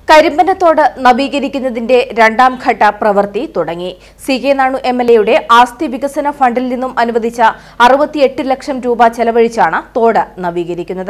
കരിമ്പനത്തോട് നവീകരിക്കുന്നതിന്റെ രണ്ടാം ഘട്ട പ്രവൃത്തി തുടങ്ങി C K Nanu M L എയുടെ ആസ്തി വികസന ഫണ്ടിൽ നിന്നും അനുവദിച്ച അറുപത്തിയെട്ട് ലക്ഷം രൂപ ചെലവഴിച്ചാണ് തോട് നവീകരിക്കുന്നത്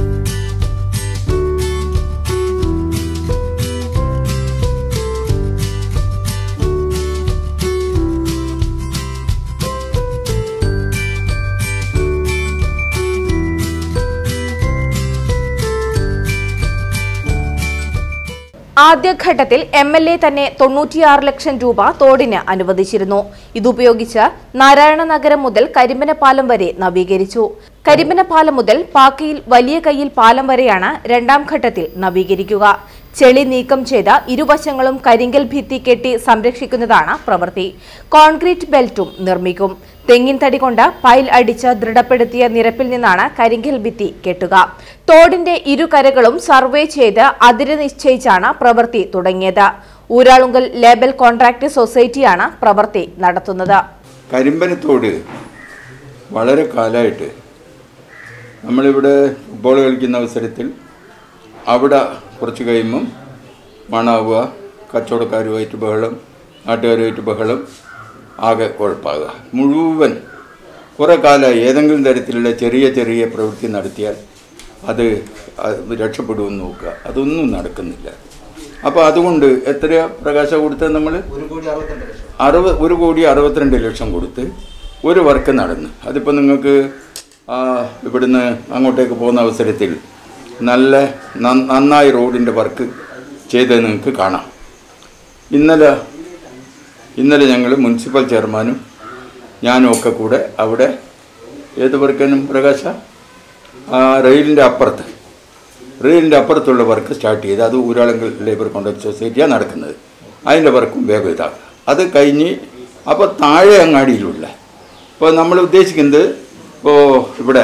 ആദ്യഘട്ടത്തിൽ എം എൽ എ തന്നെ തൊണ്ണൂറ്റിയാറ് ലക്ഷം രൂപ തോടിന് അനുവദിച്ചിരുന്നു ഇതുപയോഗിച്ച് നാരായണനഗരം മുതൽ കരിമ്പനപാലം വരെ നവീകരിച്ചു കരിമ്പനപാലം മുതൽ പാക്കയിൽ വലിയ കയ്യിൽ പാലം വരെയാണ് രണ്ടാം ഘട്ടത്തിൽ നവീകരിക്കുക ചെളി നീക്കം ചെയ്ത് ഇരുവശങ്ങളും കരിങ്കൽ ഭിത്തി കെട്ടി സംരക്ഷിക്കുന്നതാണ് പ്രവൃത്തി കോൺക്രീറ്റ് ബെൽറ്റും നിർമ്മിക്കും തെങ്ങിൻ തടി കൊണ്ട് പൈൽ അടിച്ച് ദൃഢപ്പെടുത്തിയ നിരപ്പിൽ നിന്നാണ് കരിങ്കൽ ഭിത്തി കെട്ടുക തോടിന്റെ ഇരുകരകളും സർവേ ചെയ്ത് അതിര് നിശ്ചയിച്ചാണ് പ്രവൃത്തി തുടങ്ങിയത് ഊരാളുങ്കൽ ലേബൽ കോൺട്രാക്ട് സൊസൈറ്റിയാണ് പ്രവൃത്തി നടത്തുന്നത് കരിമ്പനത്തോട് വളരെ കാലമായിട്ട് നമ്മളിവിടെ ഫുട്ബോൾ കളിക്കുന്ന അവസരത്തിൽ അവിടെ കുറച്ച് കഴിയുമ്പം മണാവുക കച്ചവടക്കാരുമായിട്ട് ബഹളം നാട്ടുകാരുമായിട്ട് ബഹളം ആകെ കുഴപ്പമാകുക മുഴുവൻ കുറേ കാലമായി ഏതെങ്കിലും തരത്തിലുള്ള ചെറിയ ചെറിയ പ്രവൃത്തി നടത്തിയാൽ അത് അത് രക്ഷപ്പെടുമെന്ന് നോക്കുക അതൊന്നും നടക്കുന്നില്ല അപ്പോൾ അതുകൊണ്ട് എത്രയാ പ്രകാശ കൊടുത്തത് നമ്മൾ അറുപത് ഒരു കോടി അറുപത്തിരണ്ട് ലക്ഷം കൊടുത്ത് ഒരു വർക്ക് നടന്നു അതിപ്പോൾ നിങ്ങൾക്ക് ആ, ഇവിടുന്ന് അങ്ങോട്ടേക്ക് പോകുന്ന അവസരത്തിൽ നല്ല നന്ന- നന്നായി റോഡിൻ്റെ വർക്ക് ചെയ്തത് നിങ്ങൾക്ക് കാണാം ഇന്നലെ ഇന്നലെ ഞങ്ങൾ മുനിസിപ്പൽ ചെയർമാനും ഞാനും ഒക്കെ കൂടെ അവിടെ ഏത് വർക്കാനും പ്രകാശ ആ റെയിലിൻ്റെ അപ്പുറത്ത് റെയിലിൻ്റെ അപ്പുറത്തുള്ള വർക്ക് സ്റ്റാർട്ട് ചെയ്ത് അത് ഊരാളങ്കൽ ലേബർ കോൺട്രാക്ട് സൊസൈറ്റിയാണ് നടക്കുന്നത് അതിൻ്റെ വർക്കും വേഗം ഇതാക്കുക അത് കഴിഞ്ഞ് അപ്പോൾ താഴെ അങ്ങാടിയിലുള്ള ഇപ്പോൾ നമ്മൾ ഉദ്ദേശിക്കുന്നത് ഇപ്പോൾ ഇവിടെ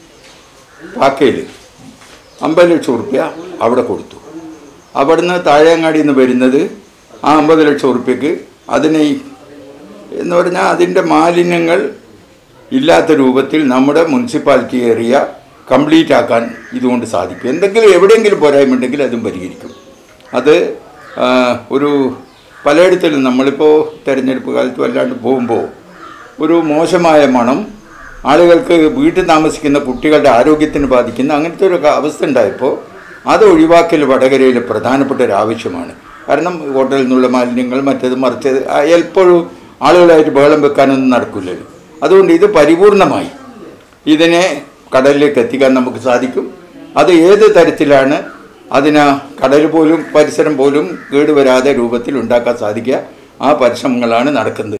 പാക്കയിൽ അമ്പത് ലക്ഷം റുപ്യ അവിടെ കൊടുത്തു അവിടുന്ന് താഴെങ്ങാടിയിൽ നിന്ന് വരുന്നത് ആ അമ്പത് ലക്ഷം റുപ്യക്ക് അതിനെ ഈ- എന്ന് പറഞ്ഞാൽ അതിൻ്റെ മാലിന്യങ്ങൾ ഇല്ലാത്ത രൂപത്തിൽ നമ്മുടെ മുനിസിപ്പാലിറ്റി ഏരിയ കംപ്ലീറ്റ് ആക്കാൻ ഇതുകൊണ്ട് സാധിക്കും എന്തെങ്കിലും എവിടെയെങ്കിലും പോരായ്മ ഉണ്ടെങ്കിൽ അതും പരിഹരിക്കും അത് ആ, ഒരു പലയിടത്തിലും നമ്മളിപ്പോൾ തെരഞ്ഞെടുപ്പ് കാലത്ത് വല്ലാണ്ട് പോകുമ്പോൾ ഒരു മോശമായ മണം ആളുകൾക്ക് വീട്ടിൽ താമസിക്കുന്ന കുട്ടികളുടെ ആരോഗ്യത്തിന് ബാധിക്കുന്ന അങ്ങനത്തെ ഒരു ക- അവസ്ഥ ഉണ്ടായപ്പോൾ അത് ഒഴിവാക്കൽ വടകരയിലെ പ്രധാനപ്പെട്ട ഒരു ആവശ്യമാണ് കാരണം ഹോട്ടലിൽ നിന്നുള്ള മാലിന്യങ്ങൾ മറ്റേത് മറിച്ചത് ആ, എപ്പോഴും ആളുകളായിട്ട് ബഹളം വെക്കാനൊന്നും നടക്കില്ലല്ലോ അതുകൊണ്ട് ഇത് പരിപൂർണമായി ഇതിനെ കടലിലേക്ക് എത്തിക്കാൻ നമുക്ക് സാധിക്കും അത് ഏത് തരത്തിലാണ് അതിന് കടൽ പോലും പരിസരം പോലും കേടുവരാതെ രൂപത്തിൽ ഉണ്ടാക്കാൻ സാധിക്കുക ആ പരിശ്രമങ്ങളാണ് നടക്കുന്നത്